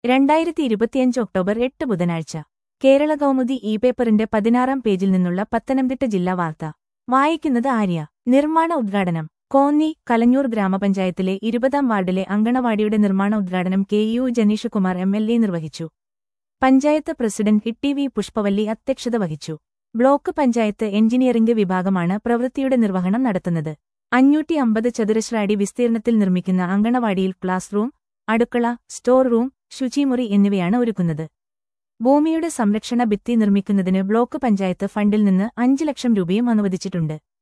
രണ്ടായിരത്തി ഇരുപത്തിയഞ്ച് ഒക്ടോബർ എട്ട് ബുധനാഴ്ച കേരള കൗമുദി ഇ പേപ്പറിന്റെ പതിനാറാം പേജിൽ നിന്നുള്ള പത്തനംതിട്ട ജില്ലാ വാർത്ത വായിക്കുന്നത് ആര്യ നിർമ്മാണ ഉദ്ഘാടനം കോന്നി കലഞ്ഞൂർ ഗ്രാമപഞ്ചായത്തിലെ ഇരുപതാം വാർഡിലെ അങ്കണവാടിയുടെ നിർമ്മാണ ഉദ്ഘാടനം K U Janeeshkumar M L A നിർവഹിച്ചു panchayat president E V Pushpavalli അധ്യക്ഷത വഹിച്ചു ബ്ലോക്ക് പഞ്ചായത്ത് എഞ്ചിനീയറിംഗ് വിഭാഗമാണ് പ്രവൃത്തിയുടെ നിർവഹണം നടത്തുന്നത് അഞ്ഞൂറ്റി അമ്പത് ചതുരശ്ര അടി വിസ്തീർണത്തിൽ നിർമ്മിക്കുന്ന അങ്കണവാടിയിൽ ക്ലാസ് റൂം അടുക്കള സ്റ്റോർ റൂം ശുചിമുറി എന്നിവയാണ് ഒരുക്കുന്നത് ഭൂമിയുടെ സംരക്ഷണ ഭിത്തി നിർമ്മിക്കുന്നതിന് ബ്ലോക്ക് പഞ്ചായത്ത് ഫണ്ടിൽ നിന്ന് അഞ്ച് ലക്ഷം രൂപയും അനുവദിച്ചിട്ടുണ്ട്